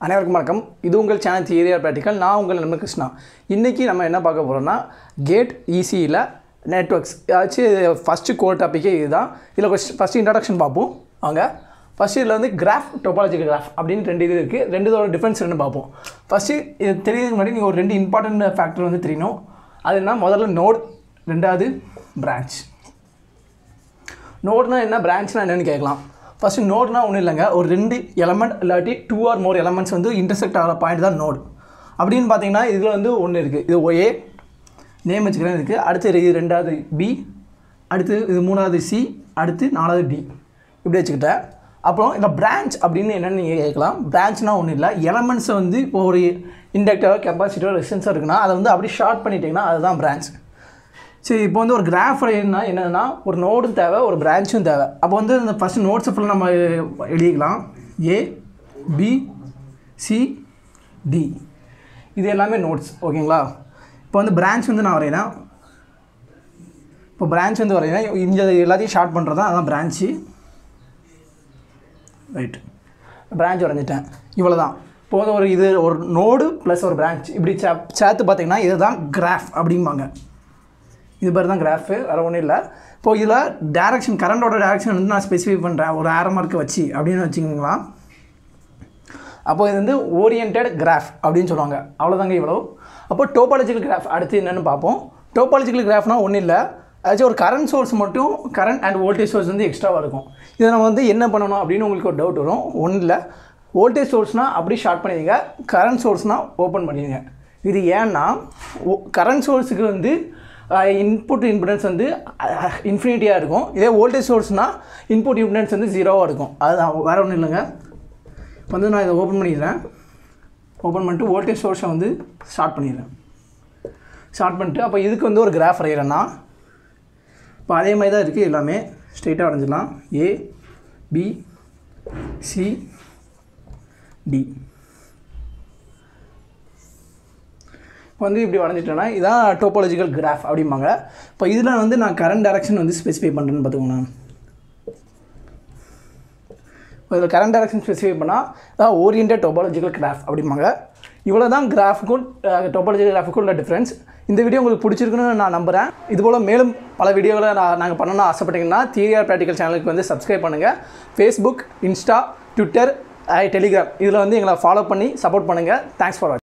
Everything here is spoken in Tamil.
அனைவருக்கும் வணக்கம் இது உங்கள் சேனல் தியரியா ப்ராக்டிக்கல் நான் உங்கள் நண்பன் கிருஷ்ணா இன்றைக்கி நம்ம என்ன பார்க்க போகிறோம்னா கேட் ஈசியில் நெட்ஒர்க்ஸ் ஏதாச்சும் ஃபஸ்ட்டு கோர் டாப்பிக்கே இதுதான் இதில் ஃபஸ்ட்டு இன்ட்ரடக்ஷன் பார்ப்போம் வாங்க ஃபஸ்ட்டு இதில் வந்து கிராஃப் டொபாலஜிக்கல் கிராஃப் அப்படின்னு ரெண்டு இது இருக்குது ரெண்டுதோட டிஃப்ரென்ஸ் ரெண்டு பார்ப்போம் ஃபஸ்ட்டு இது தெரியறதுக்கு முன்னாடி நீங்கள் ஒரு ரெண்டு இம்பார்ட்டன்ட் ஃபேக்டர் வந்து தெரியணும் அது என்ன முதல்ல நோட் ரெண்டாவது பிரான்ச் நோட்னா என்ன பிரான்ச்னா என்னன்னு கேட்கலாம் ஃபஸ்ட்டு நோட்னா ஒன்றும் இல்லைங்க ஒரு ரெண்டு எலமெண்ட் இல்லாட்டி டூ ஆர் மோர் எலமெண்ட்ஸ் வந்து இன்டர்செக்ட் ஆகிற பாயிண்ட் தான் நோட் அப்படின்னு பார்த்தீங்கன்னா இதில் வந்து ஒன்று இருக்குது இது ஒஏ நேம் வச்சுக்கிறேன் இருக்குது அடுத்து இது ரெண்டாவது பி அடுத்து இது மூணாவது சி அடுத்து நாலாவது டி இப்படி வச்சுக்கிட்டேன் அப்புறம் இந்த பிரான்ச் அப்படின்னு என்னென்னு நீங்கள் கேட்கலாம் பிரான்ச்னால் ஒன்றும் இல்லை எலமெண்ட்ஸை வந்து இப்போ ஒரு இண்டக்டரோ கெப்பாசிட்டரோ ரெசிஸ்டன்ஸோ இருக்குன்னா அதை வந்து அப்படி ஷார்ட் பண்ணிட்டீங்கன்னா அதுதான் பிரான்ச் சரி இப்போ வந்து ஒரு கிராஃப் வரையணும்னா என்னென்னா ஒரு நோடும் தேவை ஒரு பிரான்ச்சும் தேவை அப்போ வந்து இந்த ஃபஸ்ட்டு நோட்ஸை ஃபுல்லாக நம்ம எழுதிக்கலாம் ஏ பி சி டி இது எல்லாமே நோட்ஸ் ஓகேங்களா இப்போ வந்து பிரான்ச் வந்து நான் வரைகிறேன் இப்போ பிரான்ச் வந்து வரைகிறேன் இந்த எல்லாத்தையும் ஷார்ட் பண்ணுறது தான் அதான் பிரான்ச்சு ரைட் பிரான்ச் வரைஞ்சிட்டேன் இவ்வளோ தான் இப்போ வந்து ஒரு இது ஒரு நோடு ப்ளஸ் ஒரு பிரான்ச் இப்படி சே சேர்த்து பார்த்தீங்கன்னா இதுதான் கிராஃப் அப்படிம்பாங்க இது பேர் தான் கிராஃபு வேறு ஒன்றும் இல்லை இப்போ இதில் டேரக்ஷன் கரண்டோட டேரக்ஷன் வந்து நான் ஸ்பெசிஃபை பண்ணுறேன் ஒரு ஆரோ மார்க்கு வச்சு அப்படின்னு வச்சுக்கிங்களா அப்போ இது வந்து ஓரியன்டட் கிராஃப் அப்படின்னு சொல்லுவாங்க அவ்வளோதாங்க இவ்வளோ அப்போ டோபாலஜிக்கல் கிராஃப் அடுத்து என்னென்னு பார்ப்போம் டோபாலஜிக்கல் கிராஃப்னா ஒன்றும் இல்லை ஆக்சுவலி ஒரு கரண்ட் சோர்ஸ் மட்டும் கரண்ட் அண்ட் வோல்டேஜ் சோர்ஸ் வந்து எக்ஸ்ட்ராவாக இருக்கும் இதை நம்ம வந்து என்ன பண்ணணும் அப்படின்னு உங்களுக்கு ஒரு டவுட் வரும் ஒன்றும் இல்லை வோல்டேஜ் சோர்ஸ்னால் அப்படி ஷார்ட் பண்ணிடுங்க கரண்ட் சோர்ஸ்னால் ஓப்பன் பண்ணிடுங்க இது ஏன்னா கரண்ட் சோர்ஸுக்கு வந்து இன்புட் இம்பிடன்ஸ் வந்து இன்ஃபினிட்டியாக இருக்கும் இதே வோல்டேஜ் சோர்ஸ்னால் இன்புட் இம்பிடன்ஸ் வந்து ஜீரோவாக இருக்கும் அதுதான் வேறு ஒன்றும் இல்லைங்க இப்போ வந்து நான் இதை ஓப்பன் பண்ணிடுறேன் ஓப்பன் பண்ணிட்டு வோல்டேஜ் சோர்ஸை வந்து ஸ்டார்ட் பண்ணிடுறேன் ஸ்டார்ட் பண்ணிட்டு அப்போ இதுக்கு வந்து ஒரு கிராஃப் வரைகிறேன்னா இப்போ அதே மாதிரி தான் இருக்குது எல்லாமே ஸ்ட்ரெயிட்டாக வரைஞ்சிடலாம் ஏ பி சி டி இப்போ வந்து இப்படி வரைஞ்சிட்டேன்னா இதான் டோபாலஜிக்கல் கிராஃப் அப்படிம்பாங்க இப்போ இதில் வந்து நான் கரண்ட் டைரக்ஷன் வந்து ஸ்பெசிஃபை பண்ணுறேன்னு பார்த்துக்கோங்க இப்போ இதில் கரண்ட் டைரக்ஷன் ஸ்பெசிஃபை பண்ணால் இதான் ஓரியன்டட் டோபாலஜிக்கல் கிராஃப் அப்படிம்பாங்க இவ்வளோ தான் கிராஃபுக்கும் டோபாலஜிக்கல் கிராஃபுக்கும் உள்ள டிஃப்ரென்ஸ் இந்த வீடியோ உங்களுக்கு பிடிச்சிருக்குன்னு நான் நம்புகிறேன் இதுபோல் மேலும் பல வீடியோகளை நான் நாங்கள் பண்ணணும்னு ஆசைப்பட்டீங்கன்னா தியரியார் ப்ராக்டிக்கல் சேனலுக்கு வந்து சப்ஸ்கிரைப் பண்ணுங்கள் ஃபேஸ்புக் இன்ஸ்டா ட்விட்டர் டெலிகிராம் இதில் வந்து எங்களை ஃபாலோ பண்ணி சப்போர்ட் பண்ணுங்கள் தேங்க்ஸ் ஃபார் வாட்சிங்